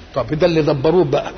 طب ده اللي دبروه بقى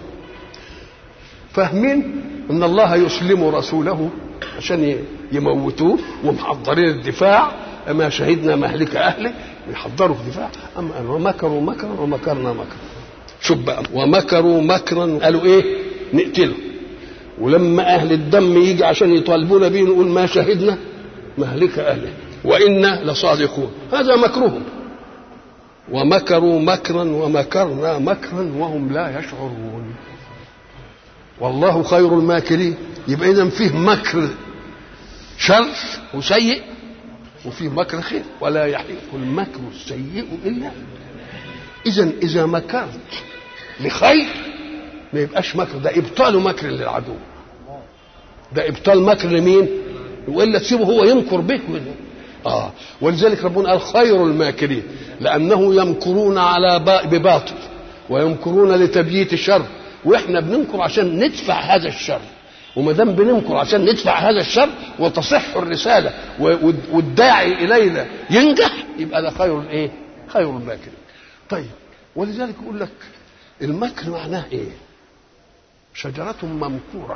فاهمين ان الله يسلم رسوله عشان يموتوه ومحضرين الدفاع ما شهدنا مهلك اهله يحضروا الدفاع اما قالوا ومكروا مكرا ومكرنا مكرا شوف بقى ومكروا مكرا قالوا ايه نقتله ولما اهل الدم يجي عشان يطالبونا بيه نقول ما شهدنا مهلك اهله وانا لصادقون هذا مكرهم ومكروا مكرا ومكرنا مكرا وهم لا يشعرون والله خير الماكرين يبقى اذا فيه مكر شر وسيء وفيه مكر خير ولا يحيق المكر السيء الا اذا اذا مكرت لخير ما يبقاش مكر ده ابطال مكر للعدو ده ابطال مكر لمين والا تسيبه هو يمكر بك اه ولذلك ربنا قال خير الماكرين لانه يمكرون على بباطل ويمكرون لتبييت شر واحنا بنمكر عشان ندفع هذا الشر وما دام بنمكر عشان ندفع هذا الشر وتصح الرساله والداعي الينا ينجح يبقى ده خير الايه؟ خير الماكرين. طيب ولذلك يقول لك المكر معناه ايه؟ شجرة ممكورة.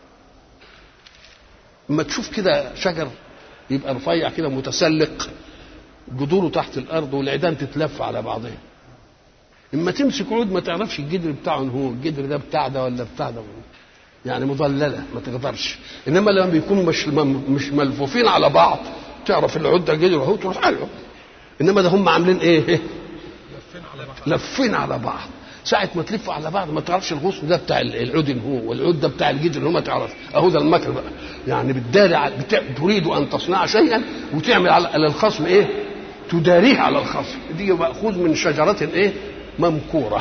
اما تشوف كده شجر يبقى رفيع كده متسلق جذوره تحت الارض والعيدان تتلف على بعضها. اما تمسك عود ما تعرفش الجدر بتاعه هو الجدر ده بتاع ده ولا بتاع ده يعني مضلله ما تقدرش انما لما بيكونوا مش مش ملفوفين على بعض تعرف العود ده جدر اهو تروح له انما ده هم عاملين ايه؟ لفين على بعض ساعة ما تلفوا على بعض ما تعرفش الغصن ده بتاع العود هو والعود ده بتاع الجدر هو ما تعرف اهو ده المكر بقى يعني بتداري بتا... تريد ان تصنع شيئا وتعمل على الخصم ايه؟ تداريه على الخصم دي مأخوذ من شجرة ايه؟ ممكورة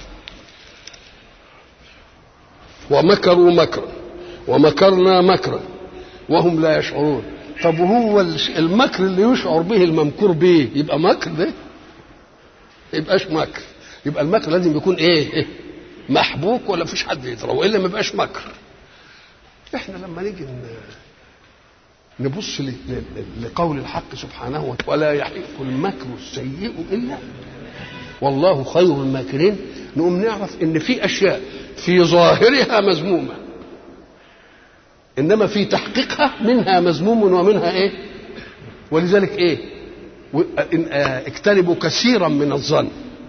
ومكروا مكرا ومكرنا مكرا وهم لا يشعرون طب وهو المكر اللي يشعر به الممكور به يبقى مكر ده يبقاش مكر يبقى المكر لازم يكون ايه محبوك ولا فيش حد يضربه والا ما يبقاش مكر احنا لما نيجي نبص لقول الحق سبحانه وتعالى ولا يحيق المكر السيء الا والله خير الماكرين نقوم نعرف ان في اشياء في ظاهرها مذمومه انما في تحقيقها منها مذموم ومنها ايه ولذلك ايه اجتنبوا كثيرا من الظن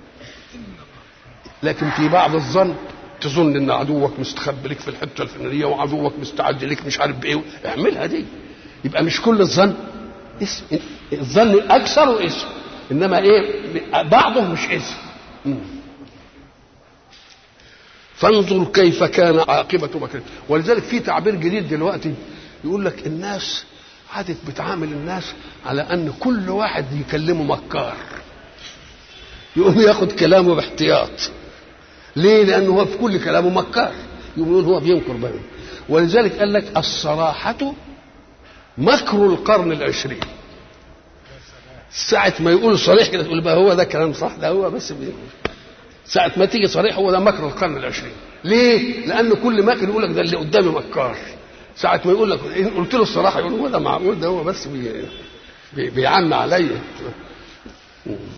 لكن في بعض الظن تظن ان عدوك مستخبي لك في الحته الفلانيه وعدوك مستعد لك مش عارف بايه اعملها دي يبقى مش كل الظن اسم الظن اكثر اسم انما ايه بعضه مش اسم فانظر كيف كان عاقبة مكر ولذلك في تعبير جديد دلوقتي يقول لك الناس عادت بتعامل الناس على ان كل واحد يكلمه مكار يقوم ياخد كلامه باحتياط ليه لانه هو في كل كلامه مكار يقول هو بينكر بينه ولذلك قال لك الصراحة مكر القرن العشرين ساعة ما يقول صريح كده تقول بقى هو ده كلام صح ده هو بس بيقول ساعة ما تيجي صريح هو ده مكر القرن العشرين ليه؟ لأن كل مكر يقول لك ده اللي قدامي مكار ساعة ما يقول لك إن قلت له الصراحة يقول هو ده معقول ده هو بس بي بي بيعمى عليا